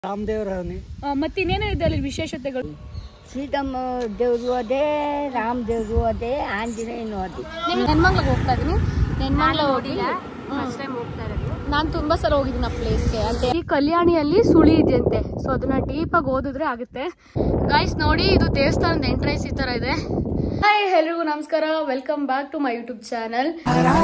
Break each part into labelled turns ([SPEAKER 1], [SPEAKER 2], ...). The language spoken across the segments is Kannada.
[SPEAKER 1] ರಾಮದೇವ್ರವನಿ
[SPEAKER 2] ಮತ್ತೆ ಇನ್ನೇನೋ ಇದೆ ಅಲ್ಲಿ ವಿಶೇಷತೆಗಳು
[SPEAKER 3] ಸೀತಮ್ಮ ದೇವ್ರು ಅದೇ ರಾಮ ದೇವ್ರು ಅದೇ ಆಂಜನೇಯನು ಅದೇ
[SPEAKER 2] ನಿಮ್ಗೆ ನೆನ್ಮಂಗ್ಲಿಗೆ ಹೋಗ್ತಾ ಇದೀನಿ ನೆನ್ಮಂಗ್ಲ ಹೋಗಿಲ್ಲ ನಾನು ತುಂಬಾ ಸಲ ಹೋಗಿದ್ದೀನಿ ಆ ಪ್ಲೇಸ್ಗೆ ಅಲ್ಲಿ ಈ ಕಲ್ಯಾಣಿಯಲ್ಲಿ ಸುಳಿ ಇದೆಯಂತೆ ಸೊ ಅದನ್ನ ಡೀಪ್ ಆಗಿ ಓದಿದ್ರೆ ಆಗುತ್ತೆ ಗೈಸ್ ನೋಡಿ ಇದು ದೇವಸ್ಥಾನದ ಎಂಟ್ರೆನ್ಸ್ ಈ ತರ ಇದೆ ಹಾಯ್ ಎಲ್ರಿಗೂ ನಮಸ್ಕಾರ welcome back to my YouTube channel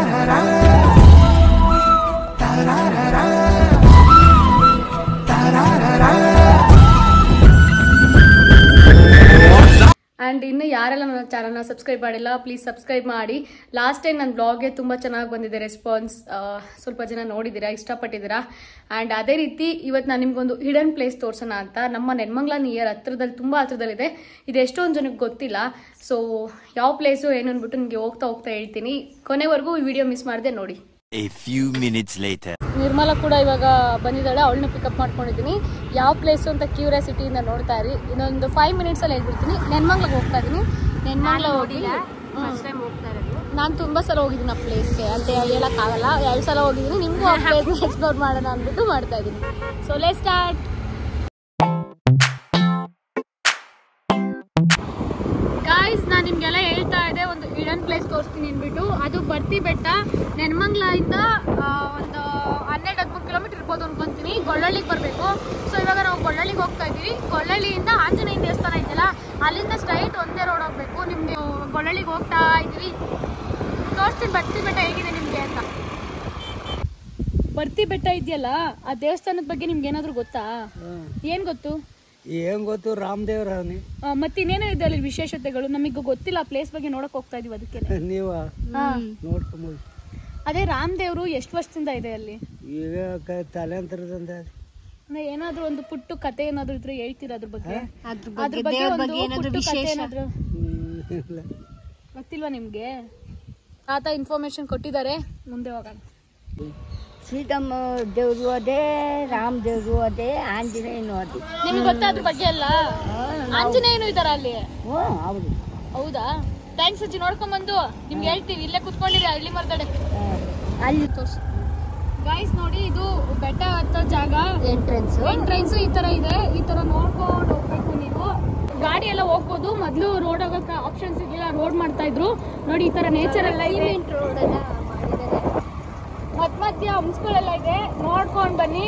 [SPEAKER 2] and ಇನ್ನು ಯಾರೆಲ್ಲ ನನ್ನ ಚಾನಲ್ನ ಸಬ್ಸ್ಕ್ರೈಬ್ ಮಾಡಿಲ್ಲ ಪ್ಲೀಸ್ ಸಬ್ಸ್ಕ್ರೈಬ್ ಮಾಡಿ ಲಾಸ್ಟ್ ಟೈಮ್ ನನ್ನ ಬ್ಲಾಗ್ಗೆ ತುಂಬ ಚೆನ್ನಾಗಿ ಬಂದಿದೆ ರೆಸ್ಪಾನ್ಸ್ ಸ್ವಲ್ಪ ಜನ ನೋಡಿದ್ದೀರಾ ಇಷ್ಟಪಟ್ಟಿದ್ದೀರಾ ಆ್ಯಂಡ್ ಅದೇ ರೀತಿ ಇವತ್ತು ನಾನು ನಿಮ್ಗೊಂದು ಹಿಡನ್ ಪ್ಲೇಸ್ ತೋರ್ಸೋಣ ಅಂತ ನಮ್ಮ ನೆನ್ಮಂಗ್ಲ ನಿಯರ್ ಹತ್ರದಲ್ಲಿ ತುಂಬ ಹತ್ರದಲ್ಲಿದೆ ಇದು ಎಷ್ಟೊಂದು ಜನಕ್ಕೆ ಗೊತ್ತಿಲ್ಲ ಸೊ ಯಾವ ಪ್ಲೇಸು ಏನು ಅಂದ್ಬಿಟ್ಟು ನಿಮಗೆ ಹೋಗ್ತಾ ಹೋಗ್ತಾ ಹೇಳ್ತೀನಿ ಕೊನೆವರೆಗೂ ಈ ವಿಡಿಯೋ ಮಿಸ್ ಮಾಡಿದೆ ನೋಡಿ
[SPEAKER 4] A few minutes later.
[SPEAKER 2] Nirmala ಕೂಡ ಇವಾಗ ಬಂದಿದ್ದಾಳೆ ಅವಳನ್ನ ಪಿಕಪ್ ಮಾಡ್ಕೊಂಡಿದ್ದೀನಿ ಯಾವ ಪ್ಲೇಸು ಅಂತ ಕ್ಯೂರಿಯಾಸಿಟಿಯಿಂದ ನೋಡ್ತಾ ಇರಿ ಇನ್ನೊಂದು ಫೈವ್ ಮಿನಿಟ್ಸಲ್ಲಿ ಹೇಳ್ಬಿಡ್ತೀನಿ ನೆನ್ಮಂಗ್ಲಿಗೆ ಹೋಗ್ತಾ ಇದ್ದೀನಿ ನೆನ್ಮಂಗ್ಲ ಹೋಗಿಲ್ಲ ನಾನು ತುಂಬ ಸಲ ಹೋಗಿದ್ದೀನಿ ಆ ಪ್ಲೇಸ್ಗೆ ಅಂತ ಹೇಳೋಕ್ಕಾಗಲ್ಲ ಎರಡು ಸಲ ಹೋಗಿದ್ದೀನಿ ನಿಮಗೂ ಆ ಪ್ಲೇಸ್ನ ಎಕ್ಸ್ಪ್ಲೋರ್ ಮಾಡೋಣ ಅಂದ್ಬಿಟ್ಟು ಮಾಡ್ತಾ ಇದ್ದೀನಿ ಸೊ ಲೇ ಸ್ಟಾರ್ಟ್ ಗಾಯ್ಸ್ ನಾನು ನಿಮ್ಗೆಲ್ಲ ಹೇಳ್ತಾ ಇದ್ದೆ ಒಂದು ಹಿಡನ್ ಪ್ಲೇಸ್ ತೋರಿಸ್ತೀನಿ ಅಂದ್ಬಿಟ್ಟು ಅದು ಬರ್ತಿ ಬೆಟ್ಟ ನೆನ್ಮಂಗ್ಲ ಇಂದ ಆ, ಒಂದು ಹನ್ನೆರಡು ಹದಿಮೂರು ಕಿಲೋಮೀಟರ್ ಇರ್ಬೋದು ಅನ್ಕೊಂತೀನಿ ಗೊಳ್ಳಳ್ಳಿಗೆ ಬರಬೇಕು ಸೊ ಇವಾಗ ನಾವು ಗೊಳ್ಳಳ್ಳಿಗೆ ಹೋಗ್ತಾ ಇದ್ದೀವಿ ಗೊಳ್ಳಳ್ಳಿಯಿಂದ ಆಂಜನೇಯ ದೇವಸ್ಥಾನ ಇದೆಯಲ್ಲ ಅಲ್ಲಿಂದ ಸ್ಟ್ರೈಟ್ ಒಂದೇ ರೋಡ್ ಹೋಗ್ಬೇಕು ನಿಮ್ಗೆ ಗೊಳ್ಳಳ್ಳಿಗೆ ಹೋಗ್ತಾ ಇದ್ದೀವಿ ತೋರಿಸ್ತೀನಿ ಬರ್ತಿ ಬೆಟ್ಟ ಹೇಗಿದೆ ನಿಮ್ಗೆ ಅಂತ ಬರ್ತಿ ಬೆಟ್ಟ ಇದೆಯಲ್ಲ ಆ ದೇವಸ್ಥಾನದ ಬಗ್ಗೆ ನಿಮ್ಗೆ ಏನಾದ್ರು ಗೊತ್ತಾ ಏನ್ ಗೊತ್ತು
[SPEAKER 1] ಏನ್ ಗೊತ್ತು ರಾಮದೇವ್ರವನಿ
[SPEAKER 2] ಆ, ಮತ್ತೆ ಇನ್ನೇನೋ ಇದೆ ಅಲ್ಲಿ ವಿಶೇಷತೆಗಳು ನಮಗೆ ಗೊತ್ತಿಲ್ಲ ಆ ಪ್ಲೇಸ್ ಬಗ್ಗೆ ನೋಡಕ್ ಹೋಗ್ತಾ ಇದೀವಿ ಅದಕ್ಕೆ
[SPEAKER 1] ನೀವ ನೋಡ್ಕೊಂಬೋದು
[SPEAKER 2] ಅದೇ ರಾಮದೇವ್ರು ಎಷ್ಟು ವರ್ಷದಿಂದ ಇದೆ ಅಲ್ಲಿ
[SPEAKER 1] ಈಗ ಕ- ತಲೆಂತರದಿಂದ
[SPEAKER 2] ಅಂದ್ರೆ ಏನಾದ್ರೂ ಒಂದು ಪುಟ್ಟು ಕತೆ ಏನಾದ್ರು ಇದ್ರೆ ಹೇಳ್ತೀರಾ ಅದ್ರ ಬಗ್ಗೆ
[SPEAKER 3] ಅದ್ರ
[SPEAKER 2] ಅದ್ರ ಬಗ್ಗೆ ಒಂದು ಪುಟ್ಟು ಕತೆ ಏನಾದ್ರು
[SPEAKER 1] ಹ್ಮ್, ಇಲ್ಲ
[SPEAKER 2] ಗೊತ್ತಿಲ್ವಾ ನಿಮ್ಗೆ ಆತ ಇನ್ಫಾರ್ಮೇಶನ್ ಕೊಟ್ಟಿದ್ದಾರೆ ಮುಂದೆ ಹೋಗೋಣ
[SPEAKER 3] ಸೀತಮ್ಮ ದೇವ್ರು ಅದೇ ರಾಮ ದೇವ್ರು ಅದೇ ಆಂಜನೇಯನು ಅದೇ
[SPEAKER 2] ನಿಮ್ಗೆ ಗೊತ್ತಾ ಅದ್ರ ಬಗ್ಗೆ ಎಲ್ಲ ಆಂಜನೇಯನು ಇದಾರ ಅಲ್ಲಿ
[SPEAKER 3] ಹ್ಞೂ ಹೌದು
[SPEAKER 2] ಹೌದಾ ಥ್ಯಾಂಕ್ಸ್ ಅಜ್ಜಿ ನೋಡ್ಕೊಂಡ್ ಬಂದು ನಿಮ್ಗೆ ಹೇಳ್ತೀವಿ ಇಲ್ಲೇ ಕುತ್ಕೊಂಡಿರಿ ಹಳ್ಳಿ ಮರ್ದಡೆ
[SPEAKER 3] ಆ, ಅಲ್ಲಿ
[SPEAKER 2] ಗಾಯ್ಸ್ ನೋಡಿ ಇದು ಬೆಟ್ಟ ಹತ್ತೋ ಜಾಗ
[SPEAKER 3] ಎಂಟ್ರೆನ್ಸ್
[SPEAKER 2] ಎಂಟ್ರೆನ್ಸ್ ಈ ತರ ಇದೆ ಈ ತರ ನೋಡ್ಕೊಂಡು ಹೋಗ್ಬೇಕು ನೀವು ಗಾಡಿ ಎಲ್ಲ ಹೋಗ್ಬೋದು ಮೊದ್ಲು ರೋಡ್ ಹೋಗಕ್ಕೆ ಆಪ್ಷನ್ಸ್ ಇರ್ಲಿಲ್ಲ ರೋಡ್ ಮಾಡ್ತಾ ಇದ್ರು ನೋಡಿ ಈ ತರ ನೇಚರ್ ಎಲ್ಲ ಇದೆ
[SPEAKER 3] ರೋಡ್ ಎಲ್ಲ ಮಾಡಿದ್ದಾರೆ
[SPEAKER 2] ಮಧ್ಯ ಮಧ್ಯ ಹಂಸ್ಗಳೆಲ್ಲ ಇದೆ ನೋಡ್ಕೊಂಡ್ ಬನ್ನಿ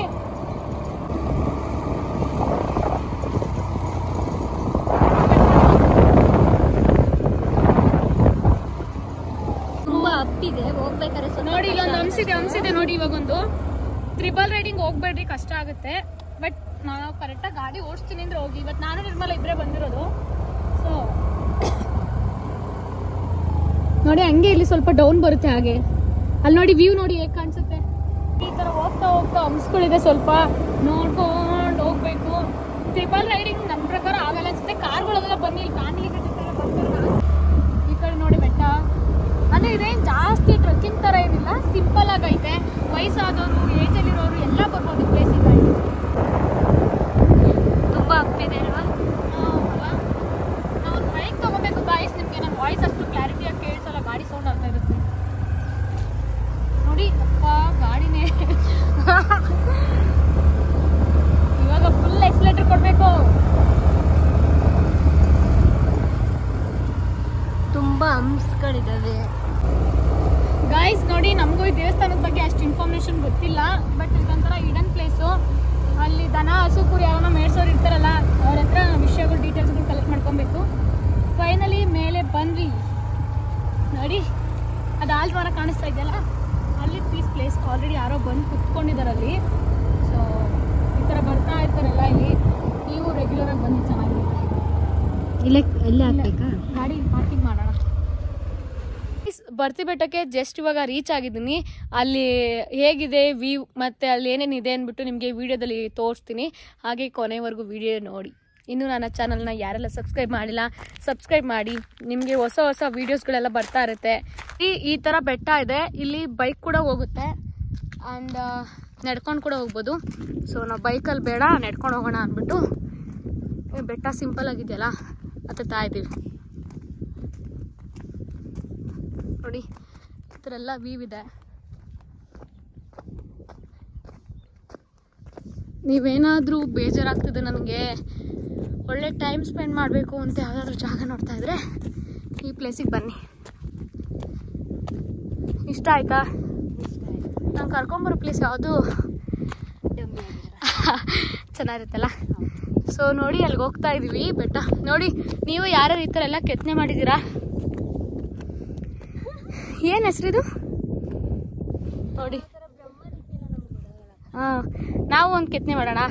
[SPEAKER 3] ತುಂಬಾ ಅಪ್ಪಿದೆ ಹೋಗ್ಬೇಕಾದ್ರೆ ಸ್ವಲ್ಪ
[SPEAKER 2] ನೋಡಿ ಇಲ್ಲೊಂದು ಹಂಸಿದೆ ಹಂಸಿದೆ ನೋಡಿ ಇವಾಗೊಂದು ತ್ರಿಬಲ್ ರೈಡಿಂಗ್ ಹೋಗ್ಬೇಡ್ರಿ ಕಷ್ಟ ಆಗುತ್ತೆ ಬಟ್ ನಾವು ಕರೆಕ್ಟಾಗಿ ಗಾಡಿ ಓಡಿಸ್ತೀನಿ ಅಂದ್ರೆ ಹೋಗಿ ಇವತ್ತು ನಾನು ನಿರ್ಮಲ ಇಬ್ಬರೇ ಬಂದಿರೋದು ಸೊ ನೋಡಿ ಹಂಗೆ ಇಲ್ಲಿ ಸ್ವಲ್ಪ ಡೌನ್ ಬರುತ್ತೆ ಹಾಗೆ ಅಲ್ಲಿ ನೋಡಿ ವ್ಯೂ ನೋಡಿ ಹೇಗೆ ಕಾಣಿಸುತ್ತೆ ಈ ತರ ಹೋಗ್ತಾ ಹೋಗ್ತಾ ಹಂಸ್ಗಳಿದೆ ಸ್ವಲ್ಪ ನೋಡ್ಕೊಂಡು ಹೋಗ್ಬೇಕು ಟ್ರಿಬಲ್ ರೈಡಿಂಗ್ ನನ್ನ ಪ್ರಕಾರ ಆಗಲ್ಲ ಅನ್ಸುತ್ತೆ ಕಾರ್ಗಳೆಲ್ಲ ಬನ್ನಿ ಇಲ್ಲಿ ಫ್ಯಾಮಿಲಿ ಜೊತೆ ಎಲ್ಲ ಬರ್ತಾರೆ ಈ ಕಡೆ ನೋಡಿ ಬೆಟ್ಟ ಅಂದ್ರೆ ಇದೇನ್ ಜಾಸ್ತಿ ಟ್ರೆಕ್ಕಿಂಗ್ ತರ ಏನಿಲ್ಲ ಸಿಂಪಲ್ ಆಗೈತೆ ವಯಸ್ಸಾದವರು ಏಜ್ ಅಲ್ಲಿರೋರು ಎಲ್ಲ ಬರ್ಬೋದು ಪ್ಲೇಸಿಗೆ
[SPEAKER 3] ತುಂಬಾ ಅಪ್ಪಿದೆ ಅಲ್ವಾ
[SPEAKER 2] ನಾವು ಬೈಕ್ ತಗೋಬೇಕು ಗಾಯ್ಸ್ ನಿಮ್ಗೆ ನನ್ನ ವಾಯ್ಸ್ ಅಷ್ಟು ಕ್ಲಾರಿಟಿಯಾಗಿ ಕೇಳಿಸಲ್ಲ ಗಾಡಿ ಸೌಂಡ್ ಆಗ್ತಾ ಇರುತ್ತೆ ನೋಡಿ ಅಪ್ಪ ಗಾಡಿನೇ ಇವಾಗ ಫುಲ್ ಎಕ್ಸ್ಲೇಟರ್ ಕೊಡ್ಬೇಕು
[SPEAKER 3] ತುಂಬಾ ಹಂಸ್ಗಳಿದಾವೆ
[SPEAKER 2] ಗಾಯ್ಸ್ ನೋಡಿ ನಮಗೂ ಈ ದೇವಸ್ಥಾನದ ಬಗ್ಗೆ ಅಷ್ಟು ಇನ್ಫಾರ್ಮೇಶನ್ ಗೊತ್ತಿಲ್ಲ ಬಟ್ ಇದೊಂಥರ ಹಿಡನ್ ಪ್ಲೇಸು ಅಲ್ಲಿ ದನ ಹಸು ಕುರಿ ಯಾವನ ಮೇಡ್ಸೋರು ಇರ್ತಾರಲ್ಲ ಅವ್ರ ಹತ್ರ ವಿಷಯಗಳು ಡೀಟೇಲ್ಸ್ಗಳು ಕಲೆಕ್ಟ್ ಮಾಡ್ಕೊಬೇಕು ಫೈನಲಿ ಮೇಲೆ ಬಂದ್ವಿ ನೋಡಿ ಅದು ಆಲ್ವಾರ ಕಾಣಿಸ್ತಾ ಇದೆಯಲ್ಲ ಅಲ್ಲಿ ಪೀಸ್ ಪ್ಲೇಸ್ ಆಲ್ರೆಡಿ ಯಾರೋ ಬಂದು ಕುತ್ಕೊಂಡಿದ್ದಾರೆ ಅಲ್ಲಿ ಸೊ ಈ ಥರ ಬರ್ತಾ ಇರ್ತಾರಲ್ಲ ಇಲ್ಲಿ ನೀವು ರೆಗ್ಯುಲರ್ ಆಗಿ ಬನ್ನಿ ಚೆನ್ನಾಗಿರುತ್ತೆ
[SPEAKER 3] ಇಲ್ಲೇ ಇಲ್ಲೇ ಹಾಕ್ಬೇಕಾ
[SPEAKER 2] ಗಾಡಿ ಪಾರ್ಕಿಂಗ್ ಮಾಡೋಣ ಬರ್ತಿ ಬೆಟ್ಟಕ್ಕೆ ಜಸ್ಟ್ ಇವಾಗ ರೀಚ್ ಆಗಿದ್ದೀನಿ ಅಲ್ಲಿ ಹೇಗಿದೆ ವ್ಯೂ ಮತ್ತು ಅಲ್ಲಿ ಏನೇನಿದೆ ಅಂದ್ಬಿಟ್ಟು ನಿಮಗೆ ವಿಡಿಯೋದಲ್ಲಿ ತೋರಿಸ್ತೀನಿ ಹಾಗೆ ಕೊನೆವರೆಗೂ ವಿಡಿಯೋ ನೋಡಿ ಇನ್ನು ನನ್ನ ಚಾನಲ್ನ ಯಾರೆಲ್ಲ ಸಬ್ಸ್ಕ್ರೈಬ್ ಮಾಡಿಲ್ಲ ಸಬ್ಸ್ಕ್ರೈಬ್ ಮಾಡಿ ನಿಮಗೆ ಹೊಸ ಹೊಸ ವೀಡಿಯೋಸ್ಗಳೆಲ್ಲ ಬರ್ತಾ ಇರುತ್ತೆ ಈ ಈ ಥರ ಬೆಟ್ಟ ಇದೆ ಇಲ್ಲಿ ಬೈಕ್ ಕೂಡ ಹೋಗುತ್ತೆ ಆ್ಯಂಡ್ ನಡ್ಕೊಂಡು ಕೂಡ ಹೋಗ್ಬೋದು ಸೊ ನಾವು ಬೈಕಲ್ಲಿ ಬೇಡ ನಡ್ಕೊಂಡು ಹೋಗೋಣ ಅಂದ್ಬಿಟ್ಟು ಏ, ಬೆಟ್ಟ ಸಿಂಪಲ್ ಆಗಿದೆಯಲ್ಲ ಹತ್ತುತ್ತಾ ಇದ್ದೀವಿ ನೋಡಿ ಈ ಥರ ಎಲ್ಲ ವ್ಯೂ ಇದೆ ನೀವೇನಾದರೂ ಬೇಜಾರಾಗ್ತಿದೆ ನನಗೆ ಒಳ್ಳೆ ಟೈಮ್ ಸ್ಪೆಂಡ್ ಮಾಡಬೇಕು ಅಂತ ಯಾವುದಾದ್ರೂ ಜಾಗ ನೋಡ್ತಾ ಇದ್ರೆ ಈ ಪ್ಲೇಸಿಗೆ ಬನ್ನಿ ಇಷ್ಟ ಆಯ್ತಾ ನಾನು ಕರ್ಕೊಂಬರೋ ಪ್ಲೇಸ್ ಯಾವುದು ಚೆನ್ನಾಗಿರುತ್ತಲ್ಲ ಸೊ ನೋಡಿ ಅಲ್ಲಿಗೆ ಹೋಗ್ತಾ ಇದೀವಿ ಬೆಟ್ಟ ನೋಡಿ ನೀವು ಯಾರ್ಯಾರು ಈ ಥರ ಎಲ್ಲ ಕೆತ್ತನೆ ಮಾಡಿದ್ದೀರಾ ಏನು ಹೆಸರಿದು ನೋಡಿ ಹಾಂ ನಾವು ಒಂದು ಕೆತ್ತನೆ ಮಾಡೋಣ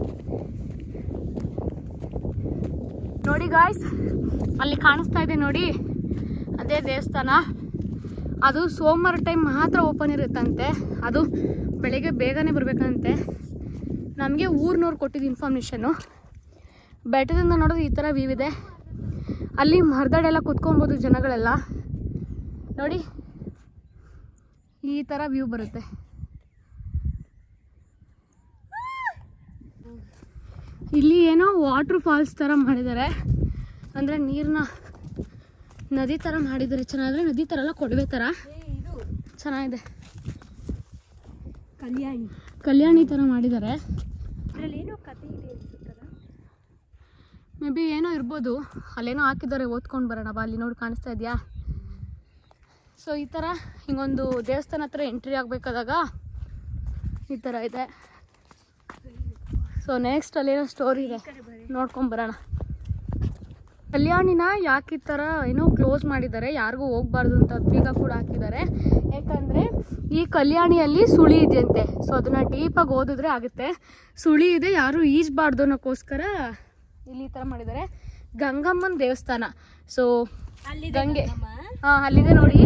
[SPEAKER 2] ನೋಡಿ ಗಾಯ್ಸ್ ಅಲ್ಲಿ ಕಾಣಿಸ್ತಾ ಇದೆ ನೋಡಿ ಅದೇ ದೇವಸ್ಥಾನ ಅದು ಸೋಮವಾರ ಟೈಮ್ ಮಾತ್ರ ಓಪನ್ ಇರುತ್ತಂತೆ ಅದು ಬೆಳಿಗ್ಗೆ ಬೇಗನೆ ಬರಬೇಕಂತೆ ನಮಗೆ ಊರಿನವ್ರು ಕೊಟ್ಟಿದ್ದು ಇನ್ಫಾರ್ಮೇಷನ್ನು ಬೆಟ್ಟದಿಂದ ನೋಡೋದು ಈ ಥರ ವ್ಯೂ ಇದೆ ಅಲ್ಲಿ ಮರದಡೆಲ್ಲ ಕುತ್ಕೊಬೋದು ಜನಗಳೆಲ್ಲ ನೋಡಿ ಈ ಥರ ವ್ಯೂ ಬರುತ್ತೆ ಇಲ್ಲಿ ಏನೋ ವಾಟರ್ ಫಾಲ್ಸ್ ಥರ ಮಾಡಿದ್ದಾರೆ ಅಂದರೆ ನೀರನ್ನ ನದಿ ಥರ ಮಾಡಿದ್ದಾರೆ ಚೆನ್ನಾಗಿದೆ ನದಿ ಥರ ಅಲ್ಲ ಕೊಡವೆ ಥರ ಚೆನ್ನಾಗಿದೆ
[SPEAKER 3] ಕಲ್ಯಾಣಿ
[SPEAKER 2] ಕಲ್ಯಾಣಿ ಥರ ಮಾಡಿದ್ದಾರೆ
[SPEAKER 3] ಅದ್ರಲ್ಲಿ ಏನೋ ಕತೆ ಇದೆ ಅನ್ಸುತ್ತಲ್ಲ
[SPEAKER 2] ಮೇ ಬಿ ಏನೋ ಇರ್ಬೋದು ಅಲ್ಲೇನೋ ಹಾಕಿದ್ದಾರೆ ಓದ್ಕೊಂಡು ಬರೋಣ ಬಾ ಅಲ್ಲಿ ನೋಡಿ ಕಾಣಿಸ್ತಾ ಇದೆಯಾ ಸೊ ಈ ಥರ ಹಿಂಗೊಂದು ದೇವಸ್ಥಾನ ಹತ್ರ ಎಂಟ್ರಿ ಆಗಬೇಕಾದಾಗ ಈ ಥರ ಇದೆ ಸೊ ನೆಕ್ಸ್ಟ್ ಅಲ್ಲೇನೋ ಸ್ಟೋರಿ ಇದೆ ನೋಡ್ಕೊಂಡು ಬರೋಣ ಕಲ್ಯಾಣಿನ ಯಾಕೆ ಈ ಥರ ಏನೋ ಕ್ಲೋಸ್ ಮಾಡಿದ್ದಾರೆ ಯಾರಿಗೂ ಹೋಗ್ಬಾರ್ದು ಅಂತ ಬೀಗ ಕೂಡ ಹಾಕಿದ್ದಾರೆ ಯಾಕಂದರೆ ಈ ಕಲ್ಯಾಣಿಯಲ್ಲಿ ಸುಳಿ ಇದೆಯಂತೆ ಸೊ ಅದನ್ನು ಡೀಪಾಗಿ ಓದಿದ್ರೆ ಆಗುತ್ತೆ ಸುಳಿ ಇದೆ ಯಾರು ಈಜಬಾರ್ದು ಅನ್ನೋಕ್ಕೋಸ್ಕರ ಇಲ್ಲಿ ಈ ಥರ ಮಾಡಿದ್ದಾರೆ ಗಂಗಮ್ಮನ ದೇವಸ್ಥಾನ ಸೊ ಗಂಗೆ ಹಾಂ ಅಲ್ಲಿದೆ ನೋಡಿ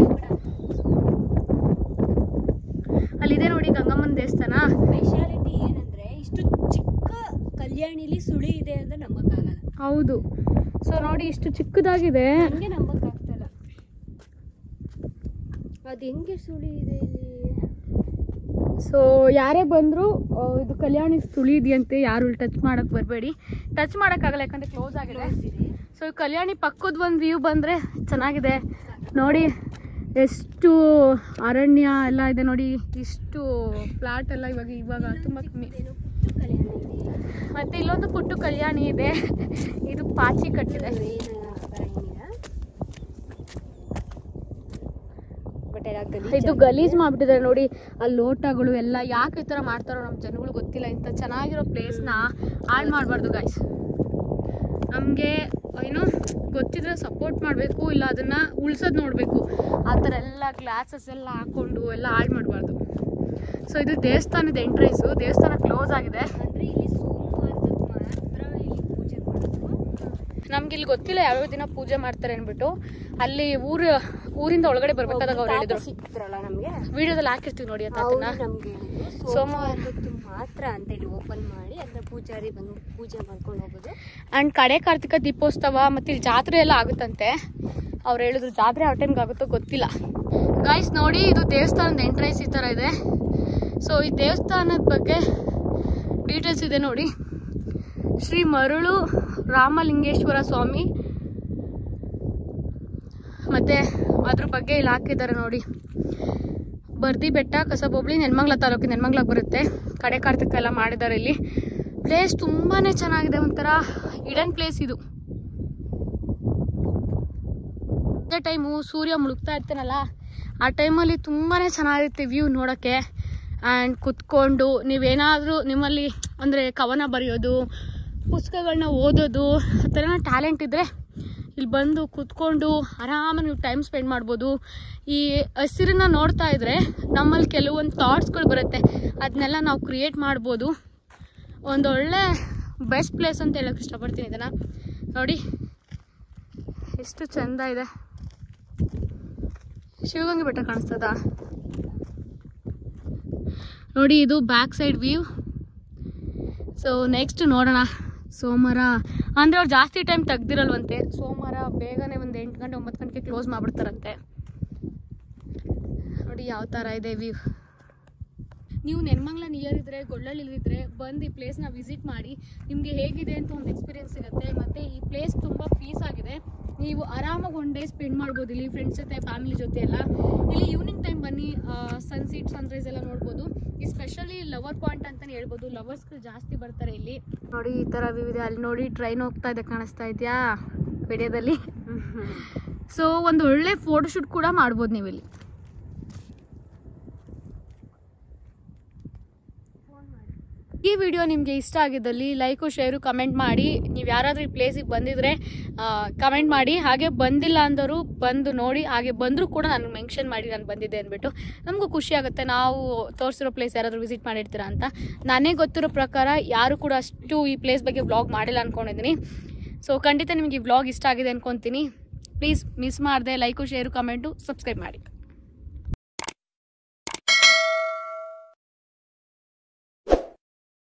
[SPEAKER 2] ಅಲ್ಲಿದೆ ನೋಡಿ ಗಂಗಮ್ಮನ ದೇವಸ್ಥಾನ
[SPEAKER 3] ಸ್ಪೆಷಾಲಿಟಿ ಏನಂದ್ರೆ ಇಷ್ಟು ಚಿಕ್ಕ ಕಲ್ಯಾಣಿಲಿ ಸುಳಿ ಇದೆ ಅಂತ ನಂಬಕ್ಕಾಗಲ್ಲ
[SPEAKER 2] ಹೌದು ಸೊ ನೋಡಿ ಇಷ್ಟು ಚಿಕ್ಕದಾಗಿದೆ
[SPEAKER 3] ಹಂಗೆ ನಂಬಕ್ಕಾಗ್ತಲ್ಲ ಅದು ಹೆಂಗೆ ಸುಳಿ ಇದೆ ಇಲ್ಲಿ
[SPEAKER 2] ಸೊ ಯಾರೇ ಬಂದರೂ ಇದು ಕಲ್ಯಾಣಿ ಸುಳಿ ಇದೆಯಂತೆ ಯಾರು ಟಚ್ ಮಾಡಕ್ಕೆ ಬರಬೇಡಿ ಟಚ್ ಮಾಡೋಕ್ಕಾಗಲ್ಲ ಯಾಕಂದರೆ ಕ್ಲೋಸ್ ಆಗಿದೆ ಸೊ ಈ ಕಲ್ಯಾಣಿ ಪಕ್ಕದ ಒಂದು ವ್ಯೂ ಬಂದರೆ ಚೆನ್ನಾಗಿದೆ ನೋಡಿ ಎಷ್ಟು ಅರಣ್ಯ ಎಲ್ಲ ಇದೆ ನೋಡಿ ಇಷ್ಟು ಫ್ಲಾಟ್ ಎಲ್ಲ ಇವಾಗ ಇವಾಗ ತುಂಬ ಕಮ್ಮಿ
[SPEAKER 3] ಏನೋ ಪುಟ್ಟ ಕಲ್ಯಾಣಿ ಇದೆ
[SPEAKER 2] ಮತ್ತು ಇಲ್ಲೊಂದು ಪುಟ್ಟು ಕಲ್ಯಾಣಿ ಇದೆ ಇದು ಪಾಚಿ ಕಟ್ಟಿದೆ
[SPEAKER 3] ಏನು ಬರಂಗಿಲ್ಲ ಬಟ್ ಎಲ್ಲ
[SPEAKER 2] ಇದು ಗಲೀಜ್ ಮಾಡ್ಬಿಟ್ಟಿದ್ದಾರೆ ನೋಡಿ ಅಲ್ಲಿ ಲೋಟಗಳು ಎಲ್ಲ ಯಾಕೆ ಈ ಥರ ಮಾಡ್ತಾರೋ ನಮ್ಮ ಜನಗಳು ಗೊತ್ತಿಲ್ಲ ಇಂಥ ಚೆನ್ನಾಗಿರೋ ಪ್ಲೇಸ್ನ ಹಾಳು ಮಾಡಬಾರ್ದು ಗಾಯ್ಸ್ ನಮಗೆ ಏನು ಗೊತ್ತಿದ್ರೆ ಸಪೋರ್ಟ್ ಮಾಡಬೇಕು ಇಲ್ಲ ಅದನ್ನು ಉಳ್ಸೋದು ನೋಡಬೇಕು ಆ ಥರ ಎಲ್ಲ ಗ್ಲಾಸಸ್ ಎಲ್ಲ ಹಾಕ್ಕೊಂಡು ಎಲ್ಲ ಹಾಳು ಮಾಡಬಾರ್ದು ಸೊ ಇದು ದೇವಸ್ಥಾನದ ಎಂಟ್ರೆನ್ಸು ದೇವಸ್ಥಾನ ಕ್ಲೋಸ್ ಆಗಿದೆ
[SPEAKER 3] ಅಂದ್ರೆ ಇಲ್ಲಿ ಸೋಮವಾರದಕ್ಕೆ ಮಾತ್ರ ಇಲ್ಲಿ ಪೂಜೆ ಮಾಡೋದು
[SPEAKER 2] ನಮ್ಗೆ ಇಲ್ಲಿ ಗೊತ್ತಿಲ್ಲ ಯಾವ್ಯಾವ ದಿನ ಪೂಜೆ ಮಾಡ್ತಾರೆ ಅಂದ್ಬಿಟ್ಟು ಅಲ್ಲಿ ಊರು ಊರಿಂದ ಒಳಗಡೆ ಬರ್ಬೇಕಾದಾಗ ಅವ್ರು ಹೇಳಿದ್ರು
[SPEAKER 3] ಸಿಕ್ತ್ರಲ್ಲ ನಮ್ಗೆ
[SPEAKER 2] ವಿಡಿಯೋದಲ್ಲಿ ಹಾಕಿರ್ತೀವಿ ನೋಡಿ ಅಂತ
[SPEAKER 3] ಅವ್ರು
[SPEAKER 2] ಅದನ್ನ
[SPEAKER 3] ನಮ್ಗೆ ಹೇಳಿದ್ರು
[SPEAKER 2] ಸೋಮವಾರ
[SPEAKER 3] ಸೋಮವಾರದಕ್ಕೆ ಮಾತ್ರ ಅಂತ ಇಲ್ಲಿ ಓಪನ್ ಮಾಡಿ ಅಂದ್ರೆ ಪೂಜಾರಿ ಬಂದು ಪೂಜೆ ಮಾಡ್ಕೊಂಡು ಹೋಗೋದು
[SPEAKER 2] ಅಂಡ್ ಕಡೆ ಕಾರ್ತಿಕ ದೀಪೋತ್ಸವ ಮತ್ತೆ ಇಲ್ಲಿ ಜಾತ್ರೆ ಎಲ್ಲ ಆಗುತ್ತಂತೆ ಅವ್ರು ಹೇಳಿದ್ರು ಜಾತ್ರೆ ಯಾವ ಟೈಮ್ಗೆ ಆಗುತ್ತೋ ಗೊತ್ತಿಲ್ಲ ಗಾಯ್ಸ್ ನೋಡಿ ಇದು ದೇವಸ್ಥಾನದ ಎಂಟ್ರೆನ್ಸ್ ಈ ಥರ ಇದೆ ಸೊ ಈ ದೇವಸ್ಥಾನದ ಬಗ್ಗೆ ಡೀಟೇಲ್ಸ್ ಇದೆ ನೋಡಿ ಶ್ರೀ ಮರುಳು ರಾಮಲಿಂಗೇಶ್ವರ ಸ್ವಾಮಿ ಮತ್ತೆ ಅದ್ರ ಬಗ್ಗೆ ಇಲ್ಲಿ ಹಾಕಿದ್ದಾರೆ ನೋಡಿ ಬರ್ದಿ ಬೆಟ್ಟ ಕಸಬೊಬ್ಳಿ ನೆನ್ಮಂಗ್ಲ ತಾಲೂಕು ನೆನ್ಮಂಗ್ಲಾಗ ಬರುತ್ತೆ ಕಡೆ ಕಾರ್ತಿಕ ಎಲ್ಲ ಮಾಡಿದ್ದಾರೆ ಇಲ್ಲಿ ಪ್ಲೇಸ್ ತುಂಬಾನೇ ಚೆನ್ನಾಗಿದೆ ಒಂಥರ ಇಡನ್ ಪ್ಲೇಸ್ ಇದು ಅದೇ ಟೈಮು ಸೂರ್ಯ ಮುಳುಗ್ತಾ ಇರ್ತಾನಲ್ಲ ಆ ಟೈಮಲ್ಲಿ ತುಂಬಾ ಚೆನ್ನಾಗಿರುತ್ತೆ ವ್ಯೂ ನೋಡೋಕ್ಕೆ ಆ್ಯಂಡ್ ಕುತ್ಕೊಂಡು ನೀವೇನಾದರೂ ನಿಮ್ಮಲ್ಲಿ ಅಂದರೆ ಕವನ ಬರೆಯೋದು ಪುಸ್ತಕಗಳನ್ನ ಓದೋದು ಆ ಥರ ಟ್ಯಾಲೆಂಟ್ ಇದ್ದರೆ ಇಲ್ಲಿ ಬಂದು ಕುತ್ಕೊಂಡು ಆರಾಮಾಗಿ ನೀವು ಟೈಮ್ ಸ್ಪೆಂಡ್ ಮಾಡ್ಬೋದು ಈ ಹಸಿರನ್ನ ನೋಡ್ತಾ ಇದ್ರೆ ನಮ್ಮಲ್ಲಿ ಕೆಲವೊಂದು ಥಾಟ್ಸ್ಗಳು ಬರುತ್ತೆ ಅದನ್ನೆಲ್ಲ ನಾವು ಕ್ರಿಯೇಟ್ ಮಾಡ್ಬೋದು ಒಂದೊಳ್ಳೆ ಬೆಸ್ಟ್ ಪ್ಲೇಸ್ ಅಂತ ಹೇಳೋಕೆ ಇಷ್ಟಪಡ್ತೀನಿ ಇದನ್ನು ನೋಡಿ ಎಷ್ಟು ಚೆಂದ ಇದೆ ಶಿವಗಂಗೆ ಬೆಟ್ಟ ಕಾಣಿಸ್ತದ ನೋಡಿ ಇದು back side view so next ನೋಡೋಣ ಸೋಮವಾರ ಅಂದರೆ ಅವ್ರು ಜಾಸ್ತಿ ಟೈಮ್ ತೆಗ್ದಿರಲ್ವಂತೆ ಸೋಮವಾರ ಬೇಗನೆ ಒಂದು ಎಂಟು ಗಂಟೆ ಒಂಬತ್ತು ಗಂಟೆಗೆ ಕ್ಲೋಸ್ ಮಾಡಿಬಿಡ್ತಾರಂತೆ ನೋಡಿ ಯಾವ ಥರ ಇದೆ ವ್ಯೂ ನೀವು ನೆನ್ಮಂಗ್ಲ ನಿಯರ್ ಇದ್ರೆ ಗೊಳ್ಳಳ್ಳಿ ಇದ್ರೆ ಬಂದು ಈ ಪ್ಲೇಸ್ನ ವಿಸಿಟ್ ಮಾಡಿ ನಿಮಗೆ ಹೇಗಿದೆ ಅಂತ ಒಂದು ಎಕ್ಸ್ಪೀರಿಯನ್ಸ್ ಸಿಗುತ್ತೆ ಮತ್ತು ಈ ಪ್ಲೇಸ್ ತುಂಬ ಪೀಸ್ ಆಗಿದೆ ನೀವು ಆರಾಮಾಗಿ ಒನ್ ಡೇ ಸ್ಪೆಂಡ್ ಮಾಡ್ಬೋದು ಇಲ್ಲಿ ಫ್ರೆಂಡ್ಸ್ ಜೊತೆ ಫ್ಯಾಮಿಲಿ ಜೊತೆ ಎಲ್ಲ ಇಲ್ಲಿ ಈವ್ನಿಂಗ್ ಟೈಮ್ ಬನ್ನಿ ಸನ್ಸೆಟ್ ಸನ್ರೈಸ್ ಎಲ್ಲ ನೋಡ್ಬೋದು ಈ ಸ್ಪೆಷಲಿ ಲವರ್ ಪಾಯಿಂಟ್ ಅಂತಲೇ ಹೇಳ್ಬೋದು ಲವರ್ಸ್ಗಳು ಜಾಸ್ತಿ ಬರ್ತಾರೆ ಇಲ್ಲಿ ನೋಡಿ ಈ ಥರ ವ್ಯೂ ಇದೆ ಅಲ್ಲಿ ನೋಡಿ ಟ್ರೈನ್ ಹೋಗ್ತಾ ಇದೆ ಕಾಣಿಸ್ತಾ ಇದೆಯಾ ವಿಡಿಯೋದಲ್ಲಿ ಸೊ ಒಂದು ಒಳ್ಳೆ ಫೋಟೋಶೂಟ್ ಕೂಡ ಮಾಡ್ಬೋದು ನೀವು ಇಲ್ಲಿ ಈ ವಿಡಿಯೋ ನಿಮಗೆ ಇಷ್ಟ ಆಗಿದ್ದಲ್ಲಿ ಲೈಕು ಶೇರು ಕಮೆಂಟ್ ಮಾಡಿ ನೀವು ಯಾರಾದರೂ ಈ ಪ್ಲೇಸಿಗೆ ಬಂದಿದ್ರೆ ಕಮೆಂಟ್ ಮಾಡಿ ಹಾಗೆ ಬಂದಿಲ್ಲ ಅಂದವರು ಬಂದು ನೋಡಿ ಹಾಗೆ ಬಂದರೂ ಕೂಡ ನನಗೆ ಮೆನ್ಷನ್ ಮಾಡಿ ನಾನು ಬಂದಿದ್ದೆ ಅಂದ್ಬಿಟ್ಟು ನಮಗೂ ಖುಷಿ ಆಗುತ್ತೆ ನಾವು ತೋರಿಸಿರೋ ಪ್ಲೇಸ್ ಯಾರಾದರೂ ವಿಸಿಟ್ ಮಾಡಿರ್ತೀರಾ ಅಂತ ನನಗೆ ಗೊತ್ತಿರೋ ಪ್ರಕಾರ ಯಾರು ಕೂಡ ಅಷ್ಟು ಈ ಪ್ಲೇಸ್ ಬಗ್ಗೆ ವ್ಲಾಗ್ ಮಾಡಿಲ್ಲ ಅಂದ್ಕೊಂಡಿದ್ದೀನಿ ಸೊ ಖಂಡಿತ ನಿಮಗೆ ಈ ವ್ಲಾಗ್ ಇಷ್ಟ ಆಗಿದೆ ಅನ್ಕೊತೀನಿ ಪ್ಲೀಸ್ ಮಿಸ್ ಮಾಡದೆ ಲೈಕು ಶೇರು ಕಮೆಂಟು ಸಬ್ಸ್ಕ್ರೈಬ್ ಮಾಡಿ